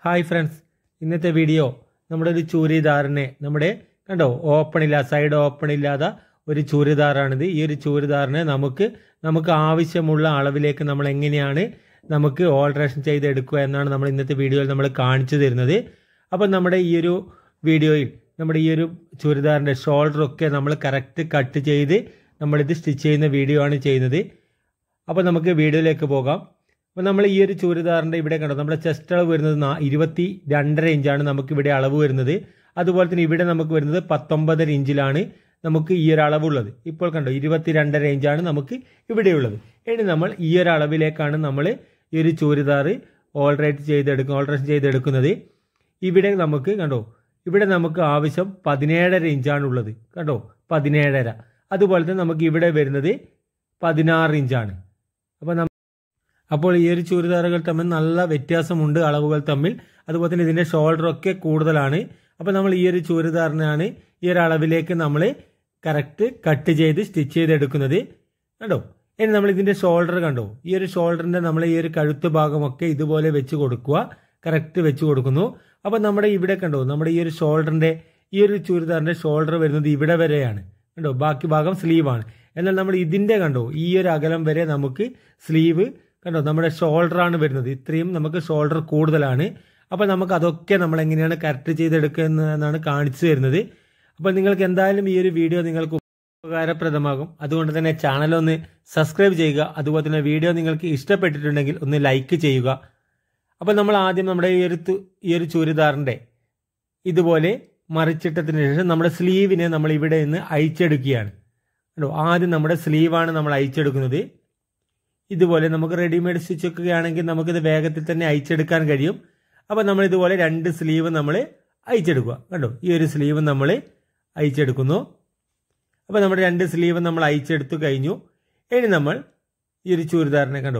hi friends ഇന്നത്തെ video നമ്മുടെ ഒരു ചൂരിദാറിനെ നമ്മുടെ കണ്ടോ ഓപ്പൺ ഇല്ല സൈഡ് ഓപ്പൺ ഇല്ലാത്ത ഒരു ചൂരിദാറാണിത് ഈ ഒരു ചൂരിദാറിനെ നമുക്ക് നമുക്ക് ആവശ്യമുള്ള അളവിലേക്ക് നമ്മൾ എങ്ങനെയാണ് നമുക്ക് ഓൾട്രേഷൻ ചെയ്തെടുക്കുക എന്നാണ് നമ്മൾ ഇന്നത്തെ വീഡിയോയിൽ നമ്മൾ കാണിച്ചു തരുന്നത് അപ്പോൾ നമ്മുടെ ഈ ഒരു വീഡിയോയിൽ നമ്മുടെ ഈ ഒരു ചുരിദാറിൻ്റെ ഷോൾഡറൊക്കെ നമ്മൾ കറക്റ്റ് കട്ട് ചെയ്ത് നമ്മളിത് സ്റ്റിച്ച് ചെയ്യുന്ന വീഡിയോ ആണ് ചെയ്യുന്നത് അപ്പോൾ നമുക്ക് വീഡിയോയിലേക്ക് പോകാം അപ്പോൾ നമ്മൾ ഈ ഒരു ചുരിദാറിൻ്റെ ഇവിടെ കണ്ടോ നമ്മുടെ ചെസ്റ്റ് അളവ് വരുന്നത് നാ- ഇരുപത്തി രണ്ടര ഇഞ്ചാണ് നമുക്ക് ഇവിടെ അളവ് വരുന്നത് അതുപോലെ തന്നെ ഇവിടെ നമുക്ക് വരുന്നത് പത്തൊമ്പതര ഇഞ്ചിലാണ് നമുക്ക് ഈ ഒരു അളവുള്ളത് ഇപ്പോൾ കണ്ടോ ഇരുപത്തി രണ്ടര ഇഞ്ചാണ് നമുക്ക് ഇവിടെയുള്ളത് ഇനി നമ്മൾ ഈ ഒരു അളവിലേക്കാണ് നമ്മൾ ഈ ഒരു ചുരിദാർ ഓൾറേറ്റ് ചെയ്തെടുക്കും ഓൾട്രേഷൻ ചെയ്തെടുക്കുന്നത് ഇവിടെ നമുക്ക് കണ്ടോ ഇവിടെ നമുക്ക് ആവശ്യം പതിനേഴര ഇഞ്ചാണ് ഉള്ളത് കണ്ടോ പതിനേഴര അതുപോലെ തന്നെ നമുക്ക് ഇവിടെ വരുന്നത് പതിനാറ് ഇഞ്ചാണ് അപ്പോൾ നമ്മ അപ്പോൾ ഈ ഒരു ചുരിദാറുകൾ തമ്മിൽ നല്ല വ്യത്യാസമുണ്ട് അളവുകൾ തമ്മിൽ അതുപോലെ തന്നെ ഇതിൻ്റെ ഷോൾഡറൊക്കെ കൂടുതലാണ് അപ്പോൾ നമ്മൾ ഈ ഒരു ചുരിദാറിനാണ് ഈ ഒരു അളവിലേക്ക് നമ്മൾ കറക്റ്റ് കട്ട് ചെയ്ത് സ്റ്റിച്ച് ചെയ്തെടുക്കുന്നത് കണ്ടോ ഇനി നമ്മൾ ഇതിൻ്റെ ഷോൾഡർ കണ്ടോ ഈ ഒരു ഷോൾഡറിൻ്റെ നമ്മൾ ഈ ഒരു കഴുത്ത് ഭാഗമൊക്കെ ഇതുപോലെ വെച്ച് കൊടുക്കുക കറക്റ്റ് വെച്ച് കൊടുക്കുന്നു അപ്പോൾ നമ്മുടെ ഇവിടെ കണ്ടോ നമ്മുടെ ഈ ഒരു ഷോൾഡറിൻ്റെ ഈ ഒരു ചുരിദാറിൻ്റെ ഷോൾഡർ വരുന്നത് ഇവിടെ വരെയാണ് കണ്ടോ ബാക്കി ഭാഗം സ്ലീവാണ് എന്നാൽ നമ്മൾ ഇതിൻ്റെ കണ്ടോ ഈ ഒരു അകലം വരെ നമുക്ക് സ്ലീവ് കണ്ടോ നമ്മുടെ ഷോൾഡറാണ് വരുന്നത് ഇത്രയും നമുക്ക് ഷോൾഡർ കൂടുതലാണ് അപ്പോൾ നമുക്ക് അതൊക്കെ നമ്മൾ എങ്ങനെയാണ് കറക്റ്റ് ചെയ്തെടുക്കുന്നതെന്നാണ് കാണിച്ചു തരുന്നത് അപ്പോൾ നിങ്ങൾക്ക് എന്തായാലും ഈ ഒരു വീഡിയോ നിങ്ങൾക്ക് ഉപകാരപ്രദമാകും അതുകൊണ്ട് തന്നെ ചാനൽ ഒന്ന് സബ്സ്ക്രൈബ് ചെയ്യുക അതുപോലെ തന്നെ വീഡിയോ നിങ്ങൾക്ക് ഇഷ്ടപ്പെട്ടിട്ടുണ്ടെങ്കിൽ ഒന്ന് ലൈക്ക് ചെയ്യുക അപ്പോൾ നമ്മൾ ആദ്യം നമ്മുടെ ഈ ഒരു തു- ഈ ഒരു ചുരിദാറിൻ്റെ ഇതുപോലെ മറിച്ചിട്ടതിന് ശേഷം നമ്മുടെ സ്ലീവിനെ നമ്മൾ ഇവിടെ നിന്ന് അയച്ചെടുക്കുകയാണ് കണ്ടോ ആദ്യം നമ്മുടെ സ്ലീവാണ് നമ്മൾ അയച്ചെടുക്കുന്നത് ഇതുപോലെ നമുക്ക് റെഡിമെയ്ഡ് സ്റ്റിച്ച് ഒക്കെ ആണെങ്കിൽ നമുക്കിത് വേഗത്തിൽ തന്നെ അയച്ചെടുക്കാൻ കഴിയും അപ്പോൾ നമ്മൾ ഇതുപോലെ രണ്ട് സ്ലീവ് നമ്മൾ അയച്ചെടുക്കുക കണ്ടോ ഈ ഒരു സ്ലീവ് നമ്മൾ അയച്ചെടുക്കുന്നു അപ്പോൾ നമ്മുടെ രണ്ട് സ്ലീവ് നമ്മൾ അയച്ചെടുത്തു കഴിഞ്ഞു ഇനി നമ്മൾ ഈ ഒരു ചുരിദാറിനെ കണ്ടോ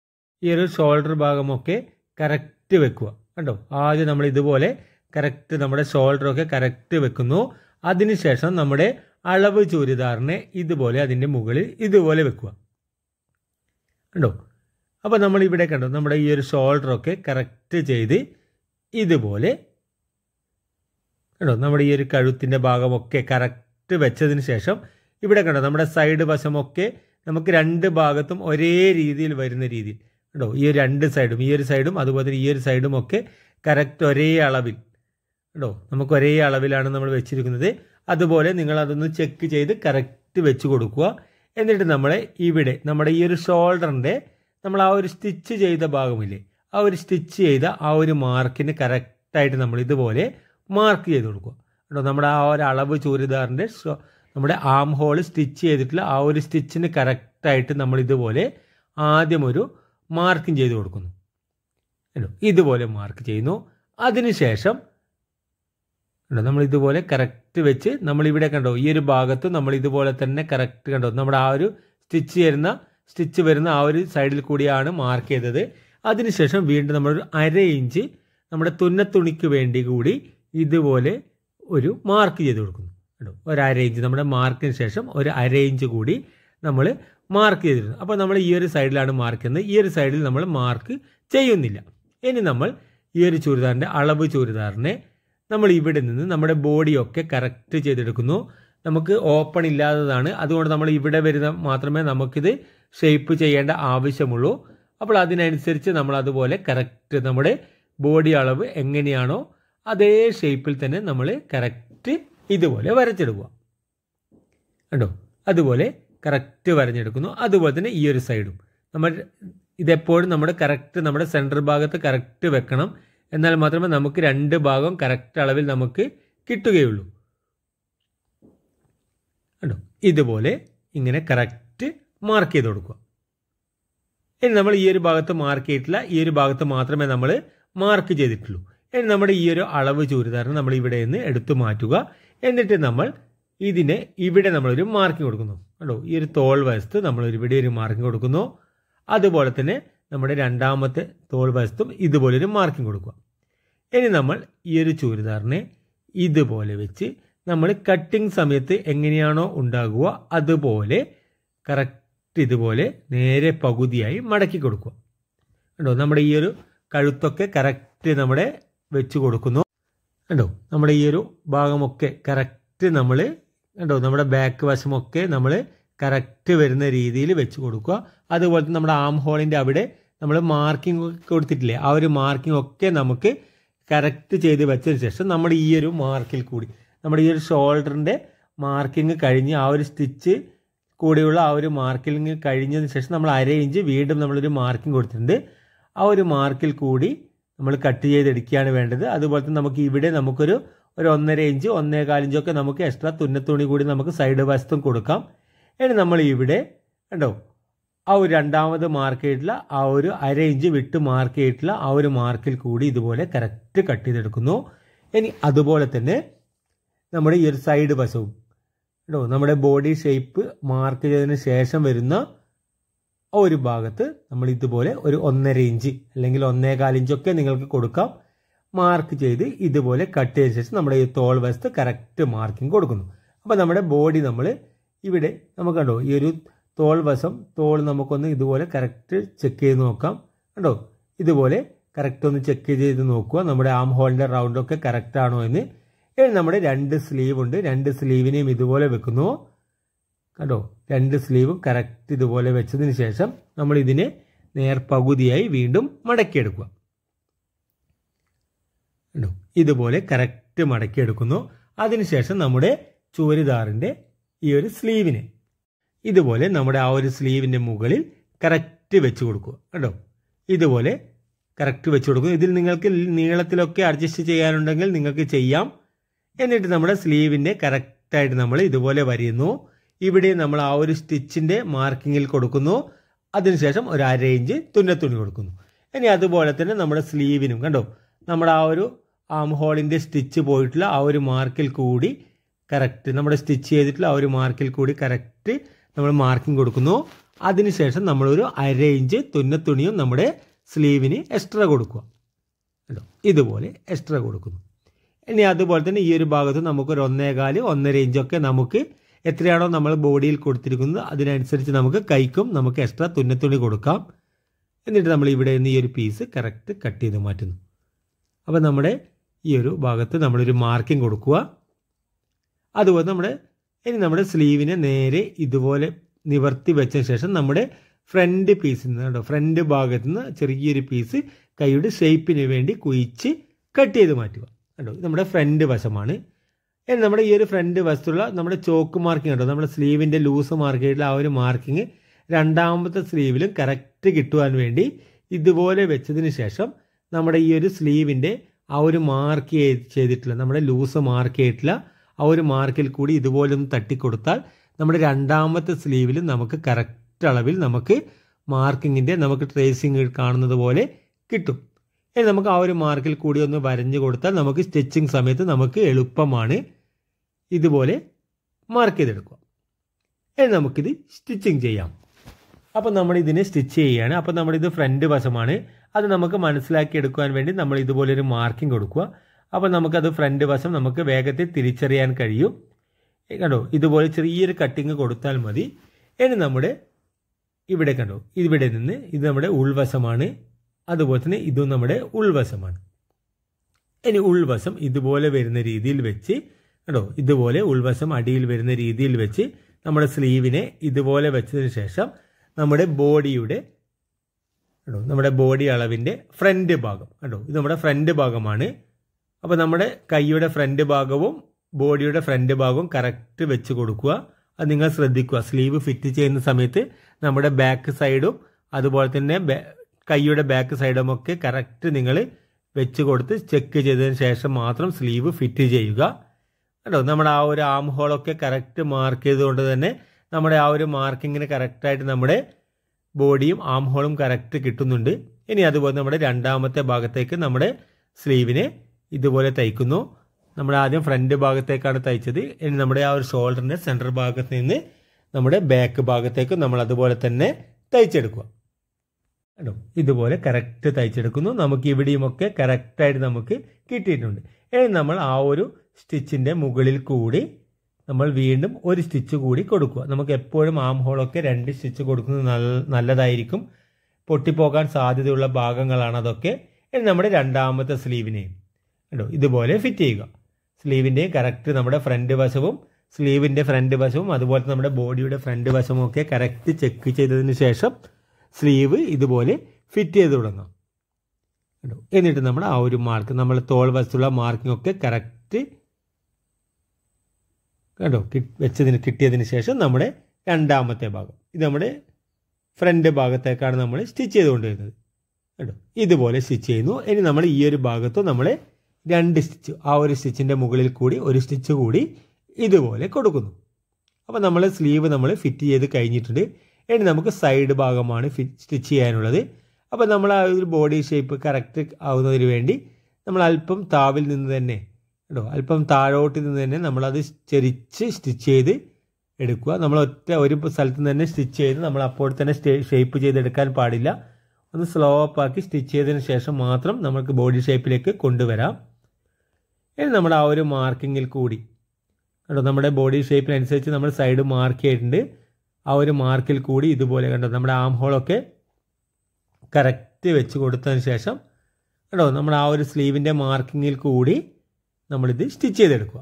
ഈ ഒരു ഷോൾഡർ ഭാഗമൊക്കെ കറക്റ്റ് വെക്കുക കണ്ടോ ആദ്യം നമ്മൾ ഇതുപോലെ കറക്റ്റ് നമ്മുടെ ഷോൾഡറൊക്കെ കറക്റ്റ് വെക്കുന്നു അതിനുശേഷം നമ്മുടെ അളവ് ചുരിദാറിനെ ഇതുപോലെ അതിൻ്റെ മുകളിൽ ഇതുപോലെ വെക്കുക കണ്ടോ അപ്പോൾ നമ്മൾ ഇവിടെ കണ്ടോ നമ്മുടെ ഈ ഒരു ഷോൾഡറൊക്കെ കറക്റ്റ് ചെയ്ത് ഇതുപോലെ കണ്ടോ നമ്മുടെ ഈ ഒരു കഴുത്തിൻ്റെ ഭാഗമൊക്കെ കറക്റ്റ് വെച്ചതിന് ശേഷം ഇവിടെ കണ്ടോ നമ്മുടെ സൈഡ് വശമൊക്കെ നമുക്ക് രണ്ട് ഭാഗത്തും ഒരേ രീതിയിൽ വരുന്ന രീതിയിൽ കണ്ടോ ഈ ഒരു രണ്ട് സൈഡും ഈ ഒരു സൈഡും അതുപോലെ തന്നെ ഈ ഒരു സൈഡും ഒക്കെ കറക്റ്റ് ഒരേ അളവിൽ കേട്ടോ നമുക്ക് ഒരേ അളവിലാണ് നമ്മൾ വെച്ചിരിക്കുന്നത് അതുപോലെ നിങ്ങൾ അതൊന്ന് ചെക്ക് ചെയ്ത് കറക്റ്റ് വെച്ച് കൊടുക്കുക എന്നിട്ട് നമ്മളെ ഇവിടെ നമ്മുടെ ഈ ഒരു ഷോൾഡറിൻ്റെ നമ്മൾ ആ ഒരു സ്റ്റിച്ച് ചെയ്ത ഭാഗമില്ലേ ആ ഒരു സ്റ്റിച്ച് ചെയ്ത ആ ഒരു മാർക്കിന് കറക്റ്റായിട്ട് നമ്മൾ ഇതുപോലെ മാർക്ക് ചെയ്ത് കൊടുക്കുക കേട്ടോ നമ്മുടെ ആ ഒരു അളവ് ചുരിദാറിൻ്റെ ഷോ- നമ്മുടെ ആം ഹോൾ സ്റ്റിച്ച് ചെയ്തിട്ടുള്ള ആ ഒരു സ്റ്റിച്ചിന് കറക്റ്റായിട്ട് നമ്മൾ ഇതുപോലെ ആദ്യം ഒരു മാർക്കിങ് ചെയ്ത് കൊടുക്കുന്നു കേട്ടോ ഇതുപോലെ മാർക്ക് ചെയ്യുന്നു അതിനുശേഷം കണ്ടോ നമ്മൾ ഇതുപോലെ കറക്റ്റ് വെച്ച് നമ്മൾ ഇവിടെ കണ്ടോ ഈ ഒരു ഭാഗത്ത് നമ്മൾ ഇതുപോലെ തന്നെ കറക്റ്റ് കണ്ടോ നമ്മുടെ ആ ഒരു സ്റ്റിച്ച് ചെയ്യുന്ന സ്റ്റിച്ച് വരുന്ന ആ ഒരു സൈഡിൽ കൂടിയാണ് മാർക്ക് ചെയ്തത് അതിനുശേഷം വീണ്ടും നമ്മളൊരു അര ഇഞ്ച് നമ്മുടെ തുന്നത്തുണിക്ക് വേണ്ടി കൂടി ഇതുപോലെ ഒരു മാർക്ക് ചെയ്ത് കൊടുക്കുന്നു കേട്ടോ ഒരു അര ഇഞ്ച് നമ്മുടെ മാർക്കിന് ശേഷം ഒരു അര ഇഞ്ച് കൂടി നമ്മൾ മാർക്ക് ചെയ്തിരുന്നു അപ്പോൾ നമ്മൾ ഈ ഒരു സൈഡിലാണ് മാർക്ക് ചെയ്യുന്നത് ഈ ഒരു സൈഡിൽ നമ്മൾ മാർക്ക് ചെയ്യുന്നില്ല ഇനി നമ്മൾ ഈ ഒരു ചുരിദാറിൻ്റെ അളവ് ചുരിദാറിനെ നമ്മൾ ഇവിടെ നിന്ന് നമ്മുടെ ബോഡിയൊക്കെ കറക്റ്റ് ചെയ്തെടുക്കുന്നു നമുക്ക് ഓപ്പൺ ഇല്ലാത്തതാണ് അതുകൊണ്ട് നമ്മൾ ഇവിടെ വരുന്ന മാത്രമേ നമുക്കിത് ഷേപ്പ് ചെയ്യേണ്ട ആവശ്യമുള്ളൂ അപ്പോൾ അതിനനുസരിച്ച് നമ്മൾ അതുപോലെ കറക്റ്റ് നമ്മുടെ ബോഡി അളവ് എങ്ങനെയാണോ അതേ ഷേപ്പിൽ തന്നെ നമ്മൾ കറക്റ്റ് ഇതുപോലെ വരച്ചെടുക്കുക കണ്ടോ അതുപോലെ കറക്റ്റ് വരഞ്ഞെടുക്കുന്നു അതുപോലെ തന്നെ ഈ ഒരു സൈഡും നമ്മൾ ഇതെപ്പോഴും നമ്മുടെ കറക്റ്റ് നമ്മുടെ സെൻറ്റർ ഭാഗത്ത് കറക്റ്റ് വെക്കണം എന്നാൽ മാത്രമേ നമുക്ക് രണ്ട് ഭാഗം കറക്റ്റ് അളവിൽ നമുക്ക് കിട്ടുകയുള്ളൂ കണ്ടോ ഇതുപോലെ ഇങ്ങനെ കറക്റ്റ് മാർക്ക് ചെയ്ത് കൊടുക്കുക ഇനി നമ്മൾ ഈ ഒരു ഭാഗത്ത് മാർക്ക് ചെയ്തിട്ടില്ല ഈ ഒരു ഭാഗത്ത് മാത്രമേ നമ്മൾ മാർക്ക് ചെയ്തിട്ടുള്ളൂ ഇനി നമ്മുടെ ഈ ഒരു അളവ് ചുരിദാറിന് നമ്മൾ ഇവിടെ നിന്ന് എടുത്തു മാറ്റുക എന്നിട്ട് നമ്മൾ ഇതിനെ ഇവിടെ നമ്മളൊരു മാർക്കിംഗ് കൊടുക്കുന്നു കണ്ടോ ഈ ഒരു തോൾ വശത്ത് നമ്മൾ ഇവിടെ ഒരു മാർക്കിംഗ് കൊടുക്കുന്നു അതുപോലെ തന്നെ നമ്മുടെ രണ്ടാമത്തെ തോൾ വശത്തും ഇതുപോലെ ഒരു മാർക്കിംഗ് കൊടുക്കുക ഇനി നമ്മൾ ഈ ഒരു ചുരിദാറിനെ ഇതുപോലെ വെച്ച് നമ്മൾ കട്ടിങ് സമയത്ത് എങ്ങനെയാണോ ഉണ്ടാകുക അതുപോലെ കറക്റ്റ് ഇതുപോലെ നേരെ പകുതിയായി മടക്കി കൊടുക്കുക കണ്ടോ നമ്മുടെ ഈ ഒരു കഴുത്തൊക്കെ കറക്റ്റ് നമ്മുടെ വെച്ച് കൊടുക്കുന്നു കണ്ടോ നമ്മുടെ ഈ ഒരു ഭാഗമൊക്കെ കറക്റ്റ് നമ്മൾ കണ്ടോ നമ്മുടെ ബാക്ക് വശമൊക്കെ നമ്മൾ കറക്റ്റ് വരുന്ന രീതിയിൽ വെച്ച് കൊടുക്കുക അതുപോലെ തന്നെ നമ്മുടെ ആം ഹോളിൻ്റെ അവിടെ നമ്മൾ മാർക്കിംഗ് കൊടുത്തിട്ടില്ലേ ആ ഒരു മാർക്കിംഗ് ഒക്കെ നമുക്ക് കറക്റ്റ് ചെയ്ത് വെച്ചതിന് ശേഷം നമ്മൾ ഈ ഒരു മാർക്കിൽ കൂടി നമ്മുടെ ഈ ഒരു ഷോൾഡറിൻ്റെ മാർക്കിംഗ് കഴിഞ്ഞ് ആ ഒരു സ്റ്റിച്ച് കൂടിയുള്ള ആ ഒരു മാർക്കിംഗ് കഴിഞ്ഞതിന് ശേഷം നമ്മൾ അര ഇഞ്ച് വീണ്ടും നമ്മളൊരു മാർക്കിംഗ് കൊടുത്തിട്ടുണ്ട് ആ ഒരു മാർക്കിൽ കൂടി നമ്മൾ കട്ട് ചെയ്തെടുക്കുകയാണ് വേണ്ടത് അതുപോലെ തന്നെ നമുക്ക് ഇവിടെ നമുക്കൊരു ഒരു ഒന്നര ഇഞ്ച് ഒന്നേകാൽ ഇഞ്ചൊക്കെ നമുക്ക് എക്സ്ട്രാ തുന്നത്തുണി കൂടി നമുക്ക് സൈഡ് വശത്തും കൊടുക്കാം ഇനി നമ്മൾ ഇവിടെ കണ്ടോ ആ ഒരു രണ്ടാമത് മാർക്ക് ചെയ്തിട്ടുള്ള ആ ഒരു അര ഇഞ്ച് വിട്ട് മാർക്ക് ചെയ്തിട്ടുള്ള ആ ഒരു മാർക്കിൽ കൂടി ഇതുപോലെ കറക്റ്റ് കട്ട് ചെയ്തെടുക്കുന്നു ഇനി അതുപോലെ തന്നെ നമ്മുടെ ഈ ഒരു സൈഡ് വശവും കേട്ടോ നമ്മുടെ ബോഡി ഷേപ്പ് മാർക്ക് ചെയ്തതിന് ശേഷം വരുന്ന ആ ഒരു ഭാഗത്ത് നമ്മൾ ഇതുപോലെ ഒരു ഒന്നര ഇഞ്ച് അല്ലെങ്കിൽ ഒന്നേകാൽ ഇഞ്ചൊക്കെ നിങ്ങൾക്ക് കൊടുക്കാം മാർക്ക് ചെയ്ത് ഇതുപോലെ കട്ട് ചെയ്ത ശേഷം നമ്മുടെ ഈ തോൾ വശത്ത് കറക്റ്റ് മാർക്കിംഗ് കൊടുക്കുന്നു അപ്പോൾ നമ്മുടെ ബോഡി നമ്മൾ ഇവിടെ നമുക്ക് കണ്ടോ ഈ ഒരു തോൾ വശം തോൾ നമുക്കൊന്ന് ഇതുപോലെ കറക്റ്റ് ചെക്ക് ചെയ്ത് നോക്കാം കണ്ടോ ഇതുപോലെ കറക്റ്റ് ഒന്ന് ചെക്ക് ചെയ്ത് നോക്കുക നമ്മുടെ ആം ഹോളിൻ്റെ റൗണ്ടൊക്കെ കറക്റ്റ് ആണോ എന്ന് ഇനി നമ്മുടെ രണ്ട് സ്ലീവ് ഉണ്ട് രണ്ട് സ്ലീവിനെയും ഇതുപോലെ വെക്കുന്നു കണ്ടോ രണ്ട് സ്ലീവും കറക്റ്റ് ഇതുപോലെ വെച്ചതിന് ശേഷം നമ്മൾ ഇതിനെ നേർപകുതിയായി വീണ്ടും മടക്കിയെടുക്കുക കണ്ടോ ഇതുപോലെ കറക്റ്റ് മടക്കിയെടുക്കുന്നു അതിനുശേഷം നമ്മുടെ ചുരിദാറിൻ്റെ ഈ ഒരു സ്ലീവിനെ ഇതുപോലെ നമ്മുടെ ആ ഒരു സ്ലീവിൻ്റെ മുകളിൽ കറക്റ്റ് വെച്ച് കൊടുക്കുക കണ്ടോ ഇതുപോലെ കറക്റ്റ് വെച്ച് കൊടുക്കും ഇതിൽ നിങ്ങൾക്ക് നീളത്തിലൊക്കെ അഡ്ജസ്റ്റ് ചെയ്യാനുണ്ടെങ്കിൽ നിങ്ങൾക്ക് ചെയ്യാം എന്നിട്ട് നമ്മുടെ സ്ലീവിൻ്റെ കറക്റ്റായിട്ട് നമ്മൾ ഇതുപോലെ വരയുന്നു ഇവിടെ നമ്മൾ ആ ഒരു സ്റ്റിച്ചിൻ്റെ മാർക്കിങ്ങിൽ കൊടുക്കുന്നു അതിനുശേഷം ഒരു അര ഇഞ്ച് തുന്നത്തുണി കൊടുക്കുന്നു ഇനി അതുപോലെ തന്നെ നമ്മുടെ സ്ലീവിനും കണ്ടോ നമ്മുടെ ആ ഒരു ആം ഹോളിൻ്റെ സ്റ്റിച്ച് പോയിട്ടുള്ള ആ ഒരു മാർക്കിൽ കൂടി കറക്റ്റ് നമ്മുടെ സ്റ്റിച്ച് ചെയ്തിട്ടുള്ള ആ ഒരു മാർക്കിൽ കൂടി കറക്റ്റ് നമ്മൾ മാർക്കിംഗ് കൊടുക്കുന്നു അതിനുശേഷം നമ്മളൊരു അര ഇഞ്ച് തുന്നത്തുണിയും നമ്മുടെ സ്ലീവിന് എക്സ്ട്രാ കൊടുക്കുക കേട്ടോ ഇതുപോലെ എക്സ്ട്രാ കൊടുക്കുന്നു ഇനി അതുപോലെ തന്നെ ഈ ഒരു ഭാഗത്ത് നമുക്കൊരു ഒന്നേകാല് ഒന്നര ഇഞ്ചൊക്കെ നമുക്ക് എത്രയാണോ നമ്മൾ ബോഡിയിൽ കൊടുത്തിരിക്കുന്നത് അതിനനുസരിച്ച് നമുക്ക് കൈക്കും നമുക്ക് എക്സ്ട്രാ തുന്നത്തുണി കൊടുക്കാം എന്നിട്ട് നമ്മൾ ഇവിടെ നിന്ന് ഈ ഒരു പീസ് കറക്റ്റ് കട്ട് ചെയ്ത് മാറ്റുന്നു അപ്പോൾ നമ്മുടെ ഈ ഒരു ഭാഗത്ത് നമ്മളൊരു മാർക്കിംഗ് കൊടുക്കുക അതുപോലെ നമ്മുടെ ഇനി നമ്മുടെ സ്ലീവിനെ നേരെ ഇതുപോലെ നിവർത്തി വെച്ച ശേഷം നമ്മുടെ ഫ്രണ്ട് പീസിൽ നിന്ന് കേട്ടോ ഫ്രണ്ട് ഭാഗത്ത് നിന്ന് ചെറിയൊരു പീസ് കൈയുടെ ഷേപ്പിന് വേണ്ടി കുഴിച്ച് കട്ട് ചെയ്ത് മാറ്റുക കേട്ടോ ഇത് നമ്മുടെ ഫ്രണ്ട് വശമാണ് ഇനി നമ്മുടെ ഈ ഒരു ഫ്രണ്ട് വശത്തുള്ള നമ്മുടെ ചോക്ക് മാർക്കിംഗ് കേട്ടോ നമ്മുടെ സ്ലീവിൻ്റെ ലൂസ് മാർക്ക് ചെയ്തിട്ടുള്ള ആ ഒരു മാർക്കിംഗ് രണ്ടാമത്തെ സ്ലീവിലും കറക്റ്റ് കിട്ടുവാൻ വേണ്ടി ഇതുപോലെ വെച്ചതിന് ശേഷം നമ്മുടെ ഈ ഒരു സ്ലീവിൻ്റെ ആ ഒരു മാർക്ക് ചെയ്തിട്ടുള്ള നമ്മുടെ ലൂസ് മാർക്ക് ചെയ്തിട്ടുള്ള ആ ഒരു മാർക്കിൽ കൂടി ഇതുപോലെ ഒന്ന് തട്ടിക്കൊടുത്താൽ നമ്മുടെ രണ്ടാമത്തെ സ്ലീവിൽ നമുക്ക് കറക്റ്റ് അളവിൽ നമുക്ക് മാർക്കിങ്ങിൻ്റെ നമുക്ക് ട്രേസിങ് കാണുന്നത് പോലെ കിട്ടും ഇനി നമുക്ക് ആ ഒരു മാർക്കിൽ കൂടി ഒന്ന് വരഞ്ഞു കൊടുത്താൽ നമുക്ക് സ്റ്റിച്ചിങ് സമയത്ത് നമുക്ക് എളുപ്പമാണ് ഇതുപോലെ മാർക്ക് ചെയ്തെടുക്കുക ഇനി നമുക്കിത് സ്റ്റിച്ചിങ് ചെയ്യാം അപ്പോൾ നമ്മൾ ഇതിനെ സ്റ്റിച്ച് ചെയ്യുകയാണ് അപ്പോൾ നമ്മളിത് ഫ്രണ്ട് വശമാണ് അത് നമുക്ക് മനസ്സിലാക്കി എടുക്കുവാൻ വേണ്ടി നമ്മൾ ഇതുപോലൊരു മാർക്കിംഗ് കൊടുക്കുക അപ്പോൾ നമുക്കത് ഫ്രണ്ട് വശം നമുക്ക് വേഗത്തിൽ തിരിച്ചറിയാൻ കഴിയും കണ്ടോ ഇതുപോലെ ചെറിയൊരു കട്ടിങ് കൊടുത്താൽ മതി ഇനി നമ്മുടെ ഇവിടെ കണ്ടോ ഇവിടെ നിന്ന് ഇത് നമ്മുടെ ഉൾവശമാണ് അതുപോലെ തന്നെ ഇതും നമ്മുടെ ഉൾവശമാണ് ഇനി ഉൾവശം ഇതുപോലെ വരുന്ന രീതിയിൽ വെച്ച് കണ്ടോ ഇതുപോലെ ഉൾവശം അടിയിൽ വരുന്ന രീതിയിൽ വെച്ച് നമ്മുടെ സ്ലീവിനെ ഇതുപോലെ വെച്ചതിന് ശേഷം നമ്മുടെ ബോഡിയുടെ കണ്ടോ നമ്മുടെ ബോഡി അളവിൻ്റെ ഫ്രണ്ട് ഭാഗം കണ്ടോ ഇത് നമ്മുടെ ഫ്രണ്ട് ഭാഗമാണ് അപ്പോൾ നമ്മുടെ കൈയുടെ ഫ്രണ്ട് ഭാഗവും ബോഡിയുടെ ഫ്രണ്ട് ഭാഗവും കറക്റ്റ് വെച്ച് കൊടുക്കുക അത് നിങ്ങൾ ശ്രദ്ധിക്കുക സ്ലീവ് ഫിറ്റ് ചെയ്യുന്ന സമയത്ത് നമ്മുടെ ബാക്ക് സൈഡും അതുപോലെ തന്നെ കൈയുടെ ബാക്ക് സൈഡും ഒക്കെ കറക്റ്റ് നിങ്ങൾ വെച്ച് കൊടുത്ത് ചെക്ക് ചെയ്തതിന് ശേഷം മാത്രം സ്ലീവ് ഫിറ്റ് ചെയ്യുക കേട്ടോ നമ്മുടെ ആ ഒരു ആം ഹോളൊക്കെ കറക്റ്റ് മാർക്ക് ചെയ്തുകൊണ്ട് തന്നെ നമ്മുടെ ആ ഒരു മാർക്കിങ്ങിന് കറക്റ്റായിട്ട് നമ്മുടെ ബോഡിയും ആം ഹോളും കറക്റ്റ് കിട്ടുന്നുണ്ട് ഇനി അതുപോലെ നമ്മുടെ രണ്ടാമത്തെ ഭാഗത്തേക്ക് നമ്മുടെ സ്ലീവിനെ ഇതുപോലെ തയ്ക്കുന്നു നമ്മൾ ആദ്യം ഫ്രണ്ട് ഭാഗത്തേക്കാണ് തയ്ച്ചത് ഇനി നമ്മുടെ ആ ഒരു ഷോൾഡറിൻ്റെ സെൻറ്റർ ഭാഗത്ത് നിന്ന് നമ്മുടെ ബാക്ക് ഭാഗത്തേക്ക് നമ്മൾ അതുപോലെ തന്നെ തയ്ച്ചെടുക്കുക കേട്ടോ ഇതുപോലെ കറക്റ്റ് തയ്ച്ചെടുക്കുന്നു നമുക്ക് ഇവിടെയുമൊക്കെ കറക്റ്റായിട്ട് നമുക്ക് കിട്ടിയിട്ടുണ്ട് ഇനി നമ്മൾ ആ ഒരു സ്റ്റിച്ചിൻ്റെ മുകളിൽ കൂടി നമ്മൾ വീണ്ടും ഒരു സ്റ്റിച്ച് കൂടി കൊടുക്കുക നമുക്ക് എപ്പോഴും ആം ഹോളൊക്കെ രണ്ട് സ്റ്റിച്ച് കൊടുക്കുന്നത് നല്ല നല്ലതായിരിക്കും പൊട്ടിപ്പോകാൻ സാധ്യതയുള്ള ഭാഗങ്ങളാണ് അതൊക്കെ ഇനി നമ്മുടെ രണ്ടാമത്തെ സ്ലീവിനെയും കണ്ടോ ഇതുപോലെ ഫിറ്റ് ചെയ്യുക സ്ലീവിൻ്റെ കറക്റ്റ് നമ്മുടെ ഫ്രണ്ട് വശവും സ്ലീവിൻ്റെ ഫ്രണ്ട് വശവും അതുപോലെ നമ്മുടെ ബോഡിയുടെ ഫ്രണ്ട് വശവും ഒക്കെ കറക്റ്റ് ചെക്ക് ചെയ്തതിന് ശേഷം സ്ലീവ് ഇതുപോലെ ഫിറ്റ് ചെയ്ത് തുടങ്ങാം കണ്ടോ എന്നിട്ട് നമ്മൾ ആ ഒരു മാർക്ക് നമ്മൾ തോൾ വശത്തുള്ള മാർക്കിംഗ് ഒക്കെ കറക്റ്റ് കണ്ടോ വെച്ചതിന് കിട്ടിയതിന് ശേഷം നമ്മുടെ രണ്ടാമത്തെ ഭാഗം ഇത് നമ്മുടെ ഫ്രണ്ട് ഭാഗത്തേക്കാണ് നമ്മൾ സ്റ്റിച്ച് ചെയ്തുകൊണ്ട് വരുന്നത് കേട്ടോ ഇതുപോലെ സ്റ്റിച്ച് ചെയ്യുന്നു ഇനി നമ്മൾ ഈ ഒരു ഭാഗത്ത് നമ്മൾ രണ്ട് സ്റ്റിച്ച് ആ ഒരു സ്റ്റിച്ചിൻ്റെ മുകളിൽ കൂടി ഒരു സ്റ്റിച്ച് കൂടി ഇതുപോലെ കൊടുക്കുന്നു അപ്പോൾ നമ്മൾ സ്ലീവ് നമ്മൾ ഫിറ്റ് ചെയ്ത് കഴിഞ്ഞിട്ടുണ്ട് ഇനി നമുക്ക് സൈഡ് ഭാഗമാണ് ഫിറ്റ് സ്റ്റിച്ച് ചെയ്യാനുള്ളത് അപ്പോൾ നമ്മൾ ആ ഒരു ബോഡി ഷേപ്പ് കറക്റ്റ് ആവുന്നതിന് വേണ്ടി നമ്മൾ അല്പം താവിൽ നിന്ന് തന്നെ കേട്ടോ അല്പം താഴോട്ട് നിന്ന് തന്നെ നമ്മളത് ചെരിച്ച് സ്റ്റിച്ച് ചെയ്ത് എടുക്കുക നമ്മൾ ഒറ്റ ഒരു സ്ഥലത്ത് നിന്ന് തന്നെ സ്റ്റിച്ച് ചെയ്ത് നമ്മൾ അപ്പോൾ തന്നെ ഷേപ്പ് ചെയ്തെടുക്കാൻ പാടില്ല ഒന്ന് സ്ലോ അപ്പ് ആക്കി സ്റ്റിച്ച് ചെയ്തതിന് ശേഷം മാത്രം നമുക്ക് ബോഡി ഷേപ്പിലേക്ക് കൊണ്ടുവരാം ഇനി നമ്മൾ ആ ഒരു മാർക്കിങ്ങിൽ കൂടി കണ്ടോ നമ്മുടെ ബോഡി ഷേപ്പിനനുസരിച്ച് നമ്മൾ സൈഡ് മാർക്ക് ചെയ്തിട്ടുണ്ട് ആ ഒരു മാർക്കിൽ കൂടി ഇതുപോലെ കണ്ടോ നമ്മുടെ ആം ഹോളൊക്കെ കറക്റ്റ് വെച്ച് കൊടുത്തതിന് ശേഷം കണ്ടോ നമ്മൾ ആ ഒരു സ്ലീവിൻ്റെ മാർക്കിങ്ങിൽ കൂടി നമ്മളിത് സ്റ്റിച്ച് ചെയ്തെടുക്കുക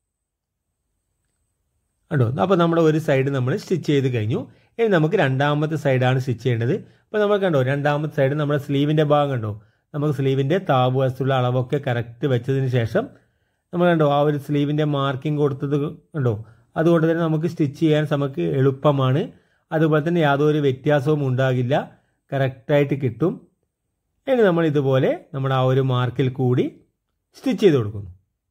കണ്ടോ അപ്പോൾ നമ്മുടെ ഒരു സൈഡ് നമ്മൾ സ്റ്റിച്ച് ചെയ്ത് കഴിഞ്ഞു ഇനി നമുക്ക് രണ്ടാമത്തെ സൈഡാണ് സ്റ്റിച്ച് ചെയ്യേണ്ടത് അപ്പോൾ നമ്മൾ കണ്ടോ രണ്ടാമത്തെ സൈഡ് നമ്മുടെ സ്ലീവിൻ്റെ ഭാഗം കണ്ടോ നമുക്ക് സ്ലീവിൻ്റെ താപ് വശത്തുള്ള അളവൊക്കെ കറക്റ്റ് വെച്ചതിന് ശേഷം നമ്മൾ കണ്ടോ ആ ഒരു സ്ലീവിൻ്റെ മാർക്കിംഗ് കൊടുത്തത് കണ്ടോ അതുകൊണ്ട് തന്നെ നമുക്ക് സ്റ്റിച്ച് ചെയ്യാൻ നമുക്ക് എളുപ്പമാണ് അതുപോലെ തന്നെ യാതൊരു വ്യത്യാസവും ഉണ്ടാകില്ല കറക്റ്റായിട്ട് കിട്ടും ഇനി നമ്മൾ ഇതുപോലെ നമ്മുടെ ആ ഒരു മാർക്കിൽ കൂടി സ്റ്റിച്ച് ചെയ്ത് കൊടുക്കുന്നു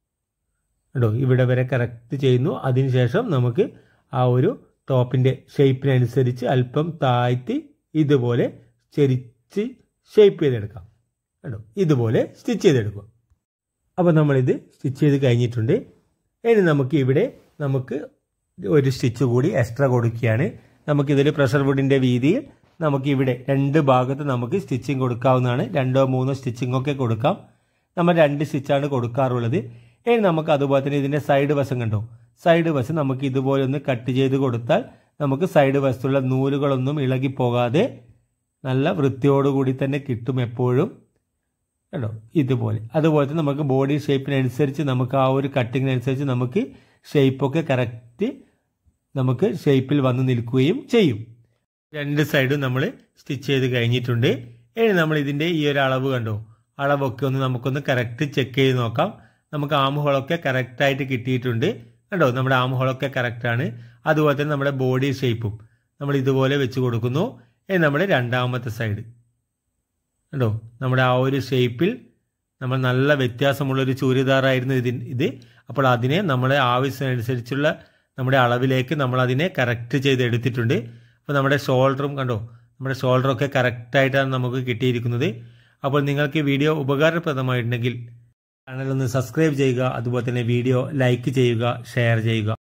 കേട്ടോ ഇവിടെ വരെ കറക്റ്റ് ചെയ്യുന്നു അതിനുശേഷം നമുക്ക് ആ ഒരു ടോപ്പിൻ്റെ ഷേപ്പിനനുസരിച്ച് അല്പം താഴ്ത്തി ഇതുപോലെ ചെരിച്ച് ഷേപ്പ് ചെയ്തെടുക്കാം കേട്ടോ ഇതുപോലെ സ്റ്റിച്ച് ചെയ്തെടുക്കുക അപ്പോൾ നമ്മളിത് സ്റ്റിച്ച് ചെയ്ത് കഴിഞ്ഞിട്ടുണ്ട് ഇനി നമുക്ക് ഇവിടെ നമുക്ക് ഒരു സ്റ്റിച്ച് കൂടി എക്സ്ട്രാ കൊടുക്കുകയാണ് നമുക്കിതിൽ പ്രഷർ വുഡിൻ്റെ വീതിയിൽ നമുക്ക് ഇവിടെ രണ്ട് ഭാഗത്ത് നമുക്ക് സ്റ്റിച്ചിങ് കൊടുക്കാവുന്നതാണ് രണ്ടോ മൂന്നോ സ്റ്റിച്ചിങ് ഒക്കെ കൊടുക്കാം നമ്മൾ രണ്ട് സ്റ്റിച്ചാണ് കൊടുക്കാറുള്ളത് ഇനി നമുക്ക് അതുപോലെ തന്നെ ഇതിൻ്റെ സൈഡ് വശം കണ്ടോ സൈഡ് വശം നമുക്ക് ഇതുപോലെ ഒന്ന് കട്ട് ചെയ്ത് കൊടുത്താൽ നമുക്ക് സൈഡ് വശത്തുള്ള നൂലുകളൊന്നും ഇളകിപ്പോകാതെ നല്ല വൃത്തിയോടുകൂടി തന്നെ കിട്ടും എപ്പോഴും കേട്ടോ ഇതുപോലെ അതുപോലെ തന്നെ നമുക്ക് ബോഡി ഷേപ്പിനനുസരിച്ച് നമുക്ക് ആ ഒരു കട്ടിങ്ങിനനുസരിച്ച് നമുക്ക് ഷേപ്പൊക്കെ കറക്റ്റ് നമുക്ക് ഷേപ്പിൽ വന്ന് നിൽക്കുകയും ചെയ്യും രണ്ട് സൈഡും നമ്മൾ സ്റ്റിച്ച് ചെയ്ത് കഴിഞ്ഞിട്ടുണ്ട് ഇനി നമ്മൾ ഇതിൻ്റെ ഈ ഒരു അളവ് കണ്ടോ അളവൊക്കെ ഒന്ന് നമുക്കൊന്ന് കറക്റ്റ് ചെക്ക് ചെയ്ത് നോക്കാം നമുക്ക് ആമുകളൊക്കെ കറക്റ്റായിട്ട് കിട്ടിയിട്ടുണ്ട് കണ്ടോ നമ്മുടെ ആമുകളൊക്കെ കറക്റ്റാണ് അതുപോലെ തന്നെ നമ്മുടെ ബോഡി ഷേപ്പും നമ്മൾ ഇതുപോലെ വെച്ച് കൊടുക്കുന്നു ഇനി നമ്മുടെ രണ്ടാമത്തെ സൈഡ് കണ്ടോ നമ്മുടെ ആ ഒരു ഷേപ്പിൽ നമ്മൾ നല്ല വ്യത്യാസമുള്ളൊരു ചൂരിദാറായിരുന്നു ഇതിൻ ഇത് അപ്പോൾ അതിനെ നമ്മുടെ ആവശ്യമനുസരിച്ചുള്ള നമ്മുടെ അളവിലേക്ക് നമ്മൾ അതിനെ കറക്റ്റ് ചെയ്ത് എടുത്തിട്ടുണ്ട് അപ്പോൾ നമ്മുടെ ഷോൾഡറും കണ്ടോ നമ്മുടെ ഷോൾഡറൊക്കെ കറക്റ്റായിട്ടാണ് നമുക്ക് കിട്ടിയിരിക്കുന്നത് അപ്പോൾ നിങ്ങൾക്ക് വീഡിയോ ഉപകാരപ്രദമായിട്ടുണ്ടെങ്കിൽ ചാനൽ ഒന്ന് സബ്സ്ക്രൈബ് ചെയ്യുക അതുപോലെ തന്നെ വീഡിയോ ലൈക്ക് ചെയ്യുക ഷെയർ ചെയ്യുക